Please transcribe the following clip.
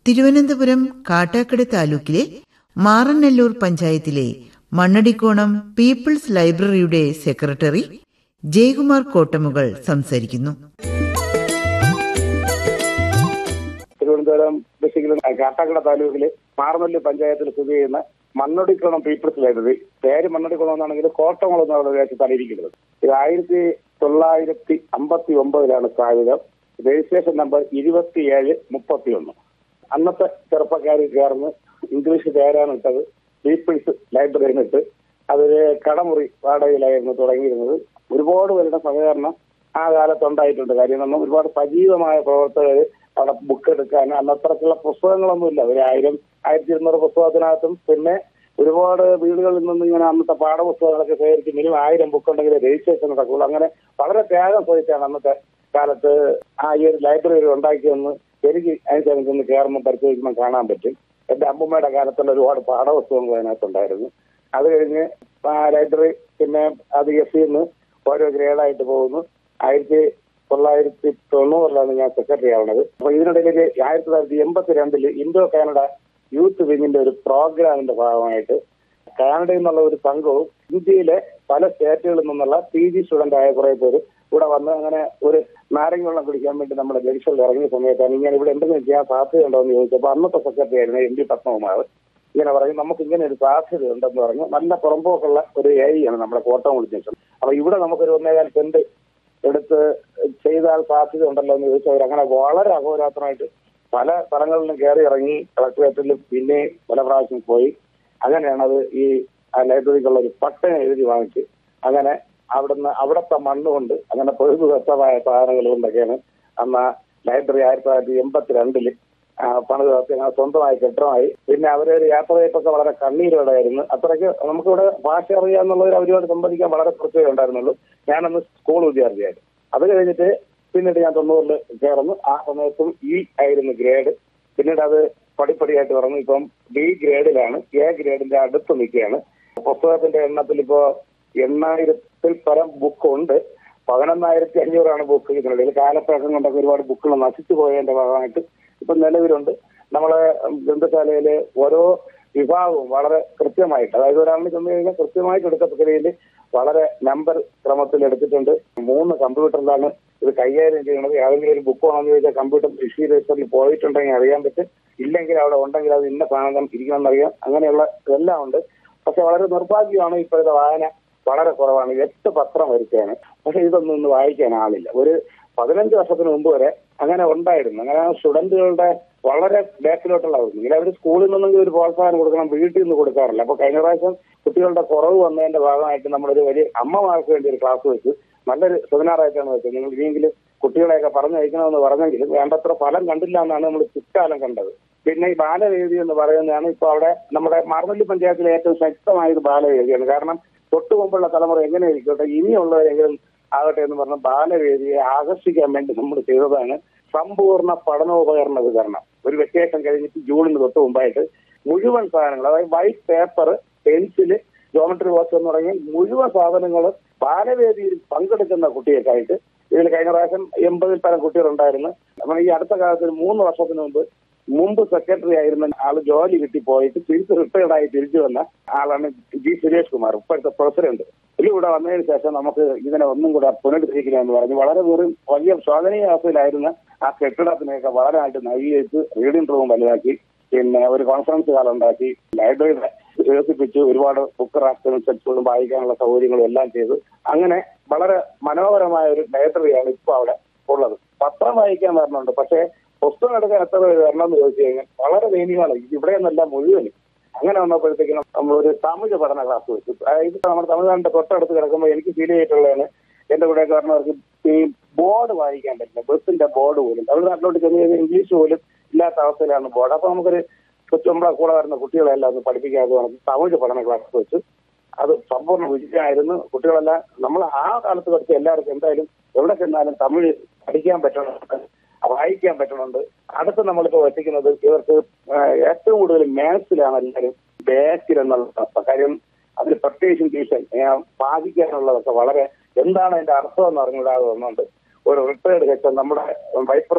തിരുവനന്തപുരം കാട്ടാക്കട താലൂക്കിലെ മാറനല്ലൂർ പഞ്ചായത്തിലെ മണ്ണടിക്കോണം പീപ്പിൾസ് ലൈബ്രറിയുടെ സെക്രട്ടറി ജയകുമാർ കോട്ടമുകൾ സംസാരിക്കുന്നു തിരുവനന്തപുരം ഡിസ്ട്രിക്റ്റിലെ കാട്ടാക്കട താലൂക്കില് മാറനല്ലി പഞ്ചായത്തിൽ സ്ഥിതി ചെയ്യുന്ന മണ്ണടിക്കുളം പീപ്പിൾസ് ലൈബ്രറി പേര് മണ്ണടിക്കുളം എന്നാണെങ്കിൽ കോട്ടമുളം എന്നുള്ള ദേശത്താണ് ഇരിക്കുന്നത് ഇത് ആയിരത്തി തൊള്ളായിരത്തി അമ്പത്തി ഒമ്പതിലാണ് സ്ഥാപിതം രജിസ്ട്രേഷൻ നമ്പർ ഇരുപത്തിയേഴ് മുപ്പത്തി ഒന്ന് അന്നത്തെ ചെറുപ്പക്കാർ ചേർന്ന് ഇംഗ്ലീഷ് പേരാണ് ഇട്ടത് പീപ്പിൾസ് ലൈബ്രറി ഇട്ട് അതൊരു കടമുറി വാടകയിലായിരുന്നു തുടങ്ങിയിരുന്നത് ഒരുപാട് പേരുടെ സഹകരണം ആ കാലത്ത് ഉണ്ടായിട്ടുണ്ട് കാര്യം നമ്മൾ ഒരുപാട് സജീവമായ പ്രവർത്തകർ അവിടെ ബുക്ക് എടുക്കാൻ അന്നത്രക്കുള്ള പുസ്തകങ്ങളൊന്നുമില്ല ഒരു ആയിരം ആയിരത്തി ഇരുന്നൂറ് പുസ്തകത്തിനകത്തും പിന്നെ ഒരുപാട് വീടുകളിൽ നിന്ന് ഇങ്ങനെ അന്നത്തെ പാഠപുസ്തകങ്ങളൊക്കെ ശേഖരിച്ച് മിനിമം ആയിരം ബുക്ക് ഉണ്ടെങ്കിൽ രജിസ്ട്രേഷൻ നടക്കുള്ളൂ അങ്ങനെ വളരെ ത്യാഗം സഹിച്ചാണ് അന്നത്തെ കാലത്ത് ആ ഈ ഒരു ലൈബ്രറി ഉണ്ടാക്കിയെന്ന് എനിക്ക് അതിനനുസരിച്ച് കയറുമ്പോൾ പരിശോധിക്കുമ്പോൾ കാണാൻ പറ്റും എന്റെ അമ്മൂമ്മയുടെ കാലത്തുള്ള ഒരുപാട് പാഠപുസ്തകങ്ങൾ അതിനകത്തുണ്ടായിരുന്നു അത് കഴിഞ്ഞ് ആ ലൈബ്രറി പിന്നെ അത് എസ് സിന്ന് ഓരോ ഗ്രേഡായിട്ട് പോകുന്നു ആയിരത്തി തൊള്ളായിരത്തി തൊണ്ണൂറിലാണ് ഞാൻ സെക്രട്ടറി ആവുന്നത് അപ്പൊ ഇതിനിടയിൽ ആയിരത്തി തൊള്ളായിരത്തി എൺപത്തിരണ്ടില് ഇന്തോ കാനഡ യൂത്ത് വിങ്ങിന്റെ ഒരു പ്രോഗ്രാമിന്റെ ഭാഗമായിട്ട് കാനഡയിൽ നിന്നുള്ള ഒരു സംഘവും ഇന്ത്യയിലെ പല സ്റ്റേറ്റുകളിൽ നിന്നുള്ള പി ജി സ്റ്റുഡന്റ് ആയ കുറെ പേര് ഇവിടെ വന്ന് അങ്ങനെ ഒരു നാരങ്ങ വെള്ളം കുടിക്കാൻ വേണ്ടി നമ്മുടെ ജംഗ്ഷനിൽ ഇറങ്ങിയ സമയത്താണ് ഇങ്ങനെ ഇവിടെ എന്തെങ്കിലും ചെയ്യാൻ സാധ്യതയുണ്ടോ എന്ന് ചോദിച്ചപ്പോൾ അന്നത്തെ സെക്രട്ടറി ആയിരുന്നു എം പി പത്മകുമാർ ഇങ്ങനെ പറയും നമുക്ക് ഇങ്ങനെ ഒരു സാധ്യത ഉണ്ടെന്ന് പറഞ്ഞു നല്ല പുറമ്പോക്കുള്ള ഒരു ഏരിയ ആണ് നമ്മുടെ കോട്ടം ജംഗ്ഷൻ അപ്പൊ ഇവിടെ നമുക്കൊരു ഒന്നേകാൽ സെന്റ് എടുത്ത് ചെയ്താൽ സാധ്യത ഉണ്ടല്ലോ എന്ന് ചോദിച്ചവർ അങ്ങനെ വളരെ അഹോരാത്രമായിട്ട് പല സ്ഥലങ്ങളിലും കയറി ഇറങ്ങി കളക്ടറേറ്റിലും പിന്നെ പല പ്രാവശ്യം പോയി അങ്ങനെയാണ് അത് ഈ ആ ലൈബ്രറിക്കുള്ള ഒരു പട്ടയം എഴുതി വാങ്ങിച്ച് അങ്ങനെ അവിടുന്ന് അവിടുത്തെ മണ്ണ് കൊണ്ട് അങ്ങനെ പൊഴുതു വ്യക്തമായ സാധനങ്ങൾ കൊണ്ടൊക്കെയാണ് അന്ന് ആ ലൈബ്രറി ആയിരത്തി തൊള്ളായിരത്തി എൺപത്തിരണ്ടില് പണിത് നടത്തി അങ്ങനെ സ്വന്തമായി കെട്ടിടമായി പിന്നെ അവരെ ഒരു യാത്രയപ്പൊക്കെ വളരെ കണ്ണീരോടായിരുന്നു അത്രയ്ക്ക് നമുക്കിവിടെ ഭാഷ അറിയാന്നുള്ളവർ അവരുമായിട്ട് സംബന്ധിക്കാൻ വളരെ കുറച്ചേ ഉണ്ടായിരുന്നുള്ളൂ ഞാനന്ന് സ്കൂൾ വിദ്യാർത്ഥിയായിരുന്നു അത് കഴിഞ്ഞിട്ട് പിന്നീട് ഞാൻ തൊണ്ണൂറിൽ ചേർന്നു ആ സമയത്തും ഇ ആയിരുന്നു ഗ്രേഡ് പിന്നീട് അത് പടിപ്പടിയായിട്ട് പറഞ്ഞു ഇപ്പം ബി ഗ്രേഡിലാണ് എ ഗ്രേഡിന്റെ അടുത്ത് നിൽക്കുകയാണ് പുസ്തകത്തിന്റെ എണ്ണത്തിൽ ഇപ്പോ എണ്ണായിരത്തിൽ പരം ബുക്ക് ഉണ്ട് പതിനൊന്നായിരത്തി അഞ്ഞൂറാണ് ബുക്ക് ഇതിനിടയിൽ കാലപ്പഴക്കം കൊണ്ടൊക്കെ ഒരുപാട് ബുക്കുകൾ നശിച്ചു പോയതിന്റെ ഭാഗമായിട്ട് ഇപ്പൊ നിലവിലുണ്ട് നമ്മളെ ഗ്രന്ഥശാലയിലെ ഓരോ വിഭാഗവും വളരെ കൃത്യമായിട്ട് അതായത് ഒരാളിന് ചെന്ന് കഴിഞ്ഞാൽ കൃത്യമായിട്ട് എടുക്കത്തക്കരയിൽ വളരെ നമ്പർ ക്രമത്തിൽ എടുത്തിട്ടുണ്ട് മൂന്ന് കമ്പ്യൂട്ടറിലാണ് ഇത് കൈകാര്യം ചെയ്യുന്നത് ഏതെങ്കിലും ഒരു ബുക്ക് വേണമെന്ന് ചോദിച്ചാൽ കമ്പ്യൂട്ടർ ഇഷ്യൂ രജിസ്റ്ററിൽ പോയിട്ടുണ്ടെങ്കിൽ അറിയാൻ പറ്റും ഇല്ലെങ്കിൽ അവിടെ ഉണ്ടെങ്കിൽ അത് ഇന്ന സാധനം ഇരിക്കണമെന്നറിയാം അങ്ങനെയുള്ള ഇതെല്ലാം ഉണ്ട് പക്ഷെ വളരെ നിർഭാഗ്യമാണ് ഇപ്പോഴത്തെ വായന വളരെ കുറവാണ് എട്ട് പത്രം വരുത്തുകയാണ് പക്ഷെ ഇതൊന്നും ഇന്ന് വായിക്കാൻ ആളില്ല ഒരു പതിനഞ്ച് വർഷത്തിന് മുമ്പ് വരെ അങ്ങനെ ഉണ്ടായിരുന്നു അങ്ങനെ സ്റ്റുഡന്റുകളുടെ വളരെ ബാക്കിലോട്ടുള്ളതായിരുന്നു ഇങ്ങനെ അവർ സ്കൂളിൽ നിന്നെങ്കിലും ഒരു പ്രോത്സാഹനം കൊടുക്കണം വീട്ടിൽ നിന്ന് കൊടുക്കാറില്ല അപ്പൊ കഴിഞ്ഞ പ്രാവശ്യം കുട്ടികളുടെ കുറവ് വന്നതിന്റെ ഭാഗമായിട്ട് നമ്മളൊരു വലിയ അമ്മമാർക്ക് വേണ്ടി ഒരു ക്ലാസ് വെച്ച് നല്ലൊരു സെമിനാറായിട്ടാണ് വെച്ചത് നിങ്ങൾ ഇനിയെങ്കിലും കുട്ടികളെയൊക്കെ പറഞ്ഞയക്കണമെന്ന് പറഞ്ഞെങ്കിലും വേണ്ടത്ര ഫലം കണ്ടില്ല എന്നാണ് നമ്മൾ പിൽക്കാലം കണ്ടത് പിന്നെ ഈ ബാലവേദി എന്ന് പറയുന്നതാണ് ഇപ്പൊ അവിടെ നമ്മുടെ മാർമല്ലി പഞ്ചായത്തിലെ ഏറ്റവും ശക്തമായ ഒരു ബാലവേദിയാണ് കാരണം തൊട്ടു മുമ്പുള്ള തലമുറ എങ്ങനെ ഇരിക്കട്ടെ ഇനിയുള്ളവരെങ്കിലും ആകട്ടെ എന്ന് പറഞ്ഞ ബാലവേദിയെ ആകർഷിക്കാൻ വേണ്ടി നമ്മൾ ചെയ്തതാണ് സമ്പൂർണ്ണ പഠനോപകരണ വിതരണം ഒരു വെക്കേഷൻ കഴിഞ്ഞിട്ട് ജൂണിന് തൊട്ട് മുമ്പായിട്ട് മുഴുവൻ സാധനങ്ങൾ അതായത് white paper pencil geometry box എന്ന് തുടങ്ങി മുഴുവൻ സാധനങ്ങളും ബാലവേദിയിൽ പങ്കെടുക്കുന്ന കുട്ടികൾക്കായിട്ട് ഇതിൽ കഴിഞ്ഞ പ്രാവശ്യം എൺപതിൽ പരം കുട്ടികളുണ്ടായിരുന്നു നമ്മൾ ഈ അടുത്ത കാലത്ത് ഒരു മൂന്ന് വർഷത്തിന് മുമ്പ് മുമ്പ് സെക്രട്ടറി ആയിരുന്ന ആള് ജോലി കിട്ടി പോയിട്ട് തിരിച്ച് റിട്ടയർഡ് ആയി തിരിച്ചു വന്ന ആളാണ് ജി സുരേഷ് കുമാർ ഇപ്പോഴത്തെ പ്രസിഡന്റ് ഇതിലൂടെ വന്നതിന് ശേഷം നമുക്ക് ഇതിനെ ഒന്നും കൂടെ പുനരുദ്ധരിക്കണമെന്ന് പറഞ്ഞു വളരെ വെറും വലിയ ശോധനീയ അവസ്ഥയിലായിരുന്ന ആ കെട്ടിടത്തിനെയൊക്കെ വളരെയായിട്ട് നവീകരിച്ച് റീഡിംഗ് റൂം വലുതാക്കി പിന്നെ ഒരു കോൺഫറൻസ് ഹാൾ ഉണ്ടാക്കി ലൈബ്രറി വികസിപ്പിച്ച് ഒരുപാട് ബുക്ക് റാഫ്റ്റും സെറ്റ്സുകളും വായിക്കാനുള്ള സൗകര്യങ്ങളും എല്ലാം ചെയ്ത് അങ്ങനെ വളരെ മനോഹരമായ ഒരു ലൈബ്രറിയാണ് ഇപ്പോൾ അവിടെ ഉള്ളത് പത്രം വായിക്കാൻ വരണുണ്ട് പക്ഷേ പുസ്തകം എടുക്കാൻ എത്ര പേര് വരണം എന്ന് ചോദിച്ചു കഴിഞ്ഞാൽ വളരെ ദയനീയമാണ് ഇവിടെ നിന്നല്ല മുഴുവനും അങ്ങനെ വന്നപ്പോഴത്തേക്കും നമ്മൾ ഒരു തമിഴ് പഠന ക്ലാസ് വെച്ചു അതായത് നമ്മുടെ തമിഴ്നാടിന്റെ തൊട്ടടുത്ത് കിടക്കുമ്പോൾ എനിക്ക് ഫീൽ ചെയ്തിട്ടുള്ളതാണ് എന്റെ കൂടെ പറഞ്ഞവർക്ക് ഈ ബോർഡ് വായിക്കാൻ പറ്റില്ല ബസ്സിന്റെ ബോർഡ് പോലും തമിഴ്നാട്ടിലോട്ട് ചെന്ന് കഴിഞ്ഞാൽ ഇംഗ്ലീഷ് പോലും ഇല്ലാത്ത അവസ്ഥയിലാണ് ബോർഡ് അപ്പൊ നമുക്കൊരു നമ്മളെ കൂടെ വരുന്ന കുട്ടികളെല്ലാം ഒന്ന് പഠിപ്പിക്കാതെ നമുക്ക് തമിഴ് പഠന ക്ലാസ് വെച്ച് അത് സമ്പൂർണ്ണ വിജയമായിരുന്നു കുട്ടികളെല്ലാം നമ്മൾ ആ കാലത്ത് പഠിച്ച എല്ലാവർക്കും എന്തായാലും എവിടെ ചെന്നാലും തമിഴ് പഠിക്കാൻ പറ്റണം വായിക്കാൻ പറ്റുന്നുണ്ട് അടുത്ത് നമ്മളിപ്പോ എത്തിക്കുന്നത് ഇവർക്ക് ഏറ്റവും കൂടുതൽ മാത്സിലാണ് എല്ലാവരും ബാക്കിൽ എന്നുള്ള കാര്യം അതിൽ പ്രത്യേകിച്ചും ട്യൂഷൻ ബാധിക്കാനുള്ളതൊക്കെ വളരെ എന്താണ് അതിന്റെ അർത്ഥം എന്ന് അറിഞ്ഞുകൂടാതെ വന്നുകൊണ്ട് ഒരു റിട്ടയർഡ് ഹെച്ച് നമ്മുടെ വൈസ്